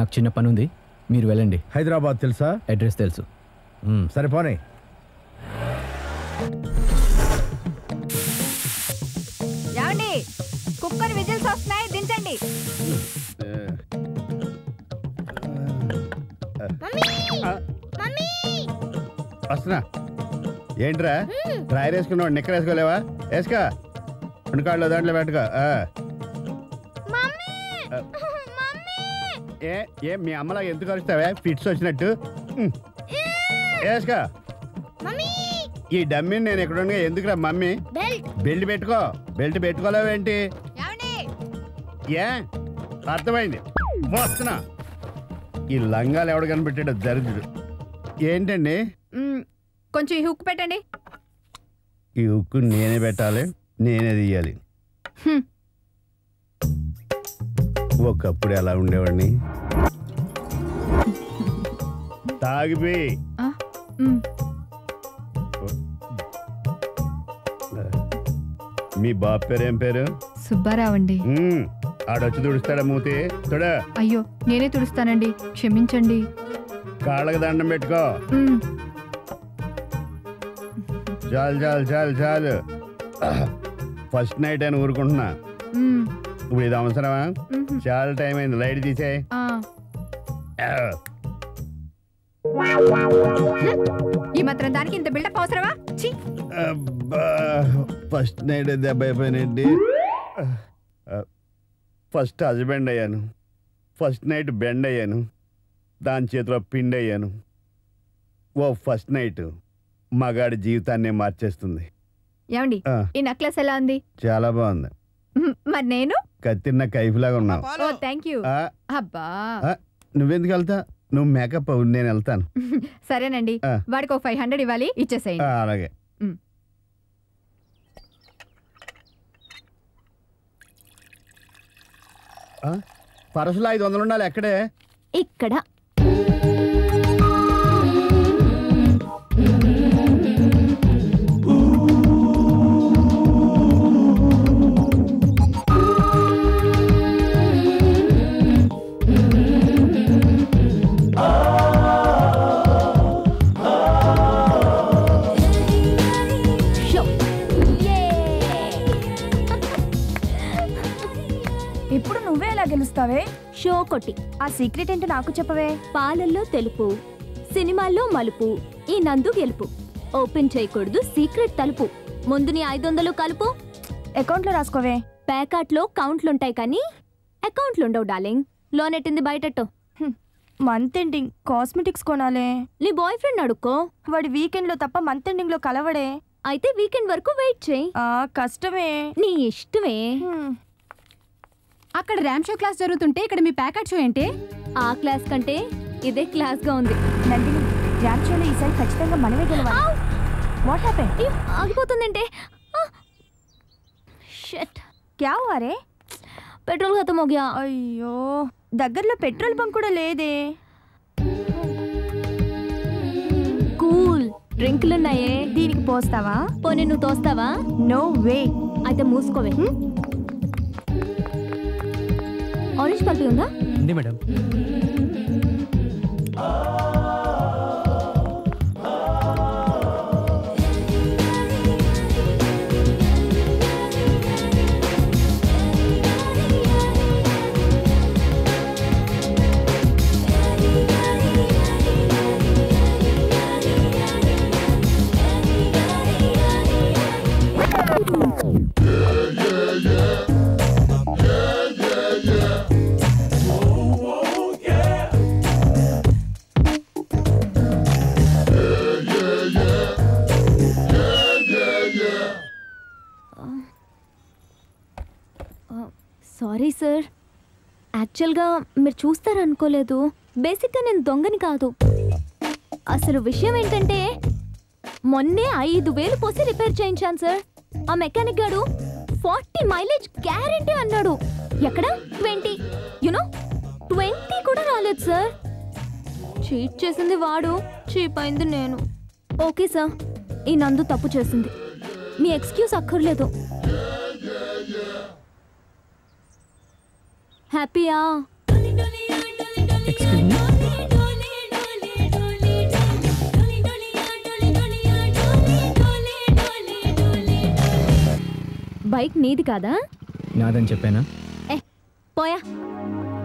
నాకు చిన్న పని ఉంది మీరు వెళ్ళండి హైదరాబాద్ తెలుసా అడ్రస్ తెలుసు మ్, సరే పోనీ ఏమండి కుక్కర్ విజిల్స్ వస్తున్నాయి దించండి వస్తున్నా ఏంట్రా డ్రైర్ వేసుకున్నావు నిక్కర్ వేసుకోలేవా వేసుకో రెండు కాళ్ళు దాంట్లో పెట్టుకో ఆ. ఏ ఏ మీ అమ్మలా ఎందుకు కలుస్తావే ఫిట్స్ వచ్చినట్టు ఉమ్. వేసుకో ఈ డమ్మీని నేను ఎక్కడ ఉండగా ఎందుకురా మమ్మీ బెల్ట్ పెట్టుకో బెల్ట్ పెట్టుకోలేవేంటి ఏ అర్థమైంది వస్తున్నా ఈ లంగాలు ఎవడు కనిపెట్టాడో దరిద్రుడు ఏంటండి మ్మ్, కొంచెం ఈ హుక్ పెట్టండి ఈ ఉక్కు నేనే పెట్టాలి నేనే తీయాలి హ్మ్. ఒకప్పుడు ఎలా ఉండేవాడిని తాగిపోయి ఆ, మ్మ్. మీ బాబు పేరు ఏం పేరు సుబ్బారావు అండి మ్మ్. ఆడొచ్చి తుడుస్తాడా మూతి తుడ అయ్యో నేనే తుడుస్తానండి క్షమించండి కాళ్ళకి దండం పెట్టుకో మ్మ్. చాలు చాలు చాలు చాలు ఫస్ట్ నైట్ అని ఊరుకుంటున్నా మ్మ్. ఇప్పుడు ఇది అవసరమా మ్మ్. చాలా టైం అయింది లైట్ తీసే ఆ, ఈ మాత్రం దానికి ఇంత బిల్డప్ అవసరమా ఛీ ఫస్ట్ నైట్ దెబ్బ అయిపోయినండి ఫస్ట్ హస్బెండ్ అయ్యాను ఫస్ట్ నైట్ బెండ్ అయ్యాను దాని చేతిలో పిండి అయ్యాను ఓ ఫస్ట్ నైట్ మగాడి జీవితాన్నే మార్చేస్తుంది ఏమండి ఆ, ఈ నెక్లెస్ ఎలా ఉంది చాలా బాగుంది మ్మ్, మరి నేను కత్తిన్న కైఫ్లాగా ఉన్నావు ఓ థ్యాంక్ యూ ఆ, అబ్బా ఆ, నువ్వెందుకు వెళ్తా నువ్వు మేకప్ అవ్వు నేను వెళ్తాను సరేనండి ఆ. వాడికి ఒక ఫైవ్ హండ్రెడ్ ఇవ్వాలి ఆ, ఇచ్చేసేయండి అలాగే మ్. ఆ, పరసలో ఐదు వందలు ఉండాలి ఎక్కడే ఇక్కడ షో ఇప్పుడు నువ్వే ఎలా గెలుస్తావే షో కొట్టి ఆ సీక్రెట్ ఏంటో నాకు చెప్పవే పాలల్లో తెలుపు సినిమాల్లో మలుపు ఈ నందు గెలుపు ఓపెన్ చేయకూడదు సీక్రెట్ తలుపు ముందు నీ ఐదు వందలు కలుపు అకౌంట్లో రాసుకోవే ప్యాకాట్లో కౌంట్లుంటాయి కానీ అకౌంట్లుండవు డార్లింగ్ లోనెట్టింది బయటట్టు మంత్ ఎండింగ్ కాస్మెటిక్స్ కొనాలే నీ బాయ్ ఫ్రెండ్ అడుక్కో వాడి వీకెండ్ లో తప్ప మంత్ ఎండింగ్ లో కలవడే అయితే వీకెండ్ వరకు వెయిట్ చేయి ఆ కష్టమే నీ ఇష్టమే హ్మ్. అక్కడ ర్యామ్ షో క్లాస్ జరుగుతుంటే ఇక్కడ మీ ప్యాకెట్ షో ఏంటి ఆ క్లాస్ కంటే ఇదే క్లాస్ గా ఉంది నందిని ర్యాంక్ షోలో ఈసారి ఖచ్చితంగా మనమే గెలవాలి వాట్ హ్యాపెన్ అయ్యో, ఆగిపోతుందంటే షట్ క్యా వారే పెట్రోల్ ఖతం हो गया అయ్యో దగ్గరలో పెట్రోల్ బంక్ కూడా లేదే కూల్ డ్రింకులున్నాయే దీనికి పోస్తావా పోనీ నువ్వు తోస్తావా నో వే అయితే మూసుకోవే ఆరెంజ్ పల్పి ఉందా ఉంది మేడం సారీ సార్ యాక్చువల్గా మీరు చూస్తారనుకోలేదు బేసిక్గా నేను దొంగని కాదు అసలు విషయం ఏంటంటే మొన్నే ఐదు వేలు పోసి రిపేర్ చేయించాను సార్ ఆ మెకానిక్ గాడు ఫార్టీ మైలేజ్ గ్యారంటీ అన్నాడు ఎక్కడ ట్వంటీ యునో ట్వంటీ కూడా రాలేదు సార్ చీట్ చేసింది వాడు చీప్ అయింది నేను ఓకే సార్ ఈ నందు తప్పు చేసింది మీ ఎక్స్క్యూజ్ అక్కర్లేదు హ్యాపీయా బైక్ నీది కాదా నాదని చెప్పానా ఏ పోయా